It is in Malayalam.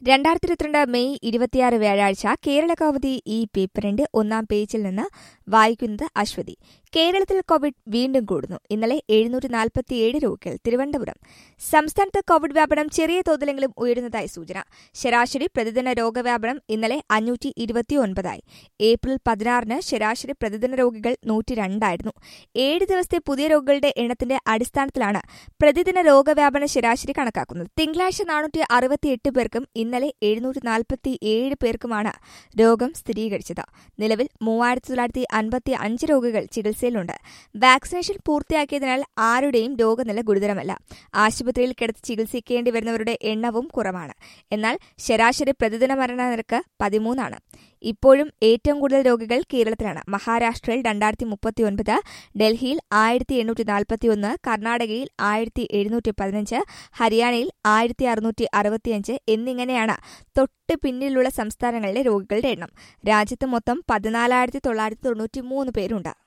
രണ്ടായിരത്തി ഇരുപത്തിരണ്ട് മെയ് ഇരുപത്തിയാറ് വ്യാഴാഴ്ച കേരള കൗമുദി ഈ പേപ്പറിന്റെ ഒന്നാം പേജിൽ നിന്ന് വായിക്കുന്നത് അശ്വതി കേരളത്തിൽ കോവിഡ് വീണ്ടും കൂടുന്നു ഇന്നലെ എഴുന്നൂറ്റി നാൽപ്പത്തിയേഴ് രോഗികൾ തിരുവനന്തപുരം സംസ്ഥാനത്ത് കോവിഡ് വ്യാപനം ചെറിയ തോതിലെങ്കിലും ഉയരുന്നതായി സൂചന ശരാശരി പ്രതിദിന രോഗവ്യാപനം ഇന്നലെ അഞ്ഞൂറ്റി ഇരുപത്തിയൊൻപതായി ഏപ്രിൽ പതിനാറിന് ശരാശരി പ്രതിദിന രോഗികൾ നൂറ്റി രണ്ടായിരുന്നു ഏഴ് ദിവസത്തെ പുതിയ രോഗികളുടെ എണ്ണത്തിന്റെ അടിസ്ഥാനത്തിലാണ് പ്രതിദിന രോഗവ്യാപന ശരാശരി കണക്കാക്കുന്നത് തിങ്കളാഴ്ച നാനൂറ്റി അറുപത്തിയെട്ട് പേർക്കും ഇന്നലെ എഴുന്നൂറ്റി നാൽപ്പത്തി ഏഴ് പേർക്കുമാണ് രോഗം സ്ഥിരീകരിച്ചത് നിലവിൽ മൂവായിരത്തി തൊള്ളായിരത്തി അൻപത്തി അഞ്ച് രോഗികൾ ചികിത്സയിലുണ്ട് വാക്സിനേഷൻ പൂർത്തിയാക്കിയതിനാൽ ആരുടെയും രോഗനില ഗുരുതരമല്ല ആശുപത്രിയിൽ കിടത്തി ചികിത്സിക്കേണ്ടി വരുന്നവരുടെ എണ്ണവും കുറവാണ് എന്നാൽ ശരാശരി പ്രതിദിന മരണനിരക്ക് പതിമൂന്നാണ് ഇപ്പോഴും ഏറ്റവും കൂടുതൽ രോഗികൾ കേരളത്തിലാണ് മഹാരാഷ്ട്രയിൽ രണ്ടായിരത്തി മുപ്പത്തിയൊൻപത് ഡൽഹിയിൽ ആയിരത്തി എണ്ണൂറ്റി നാൽപ്പത്തിയൊന്ന് കർണാടകയിൽ ആയിരത്തി എഴുന്നൂറ്റി പതിനഞ്ച് ഹരിയാനയിൽ ആയിരത്തി അറുന്നൂറ്റി അറുപത്തിയഞ്ച് എന്നിങ്ങനെയാണ് തൊട്ട് പിന്നിലുള്ള സംസ്ഥാനങ്ങളിലെ രോഗികളുടെ എണ്ണം രാജ്യത്ത് മൊത്തം പതിനാലായിരത്തി തൊള്ളായിരത്തി തൊണ്ണൂറ്റി മൂന്ന് പേരുണ്ട്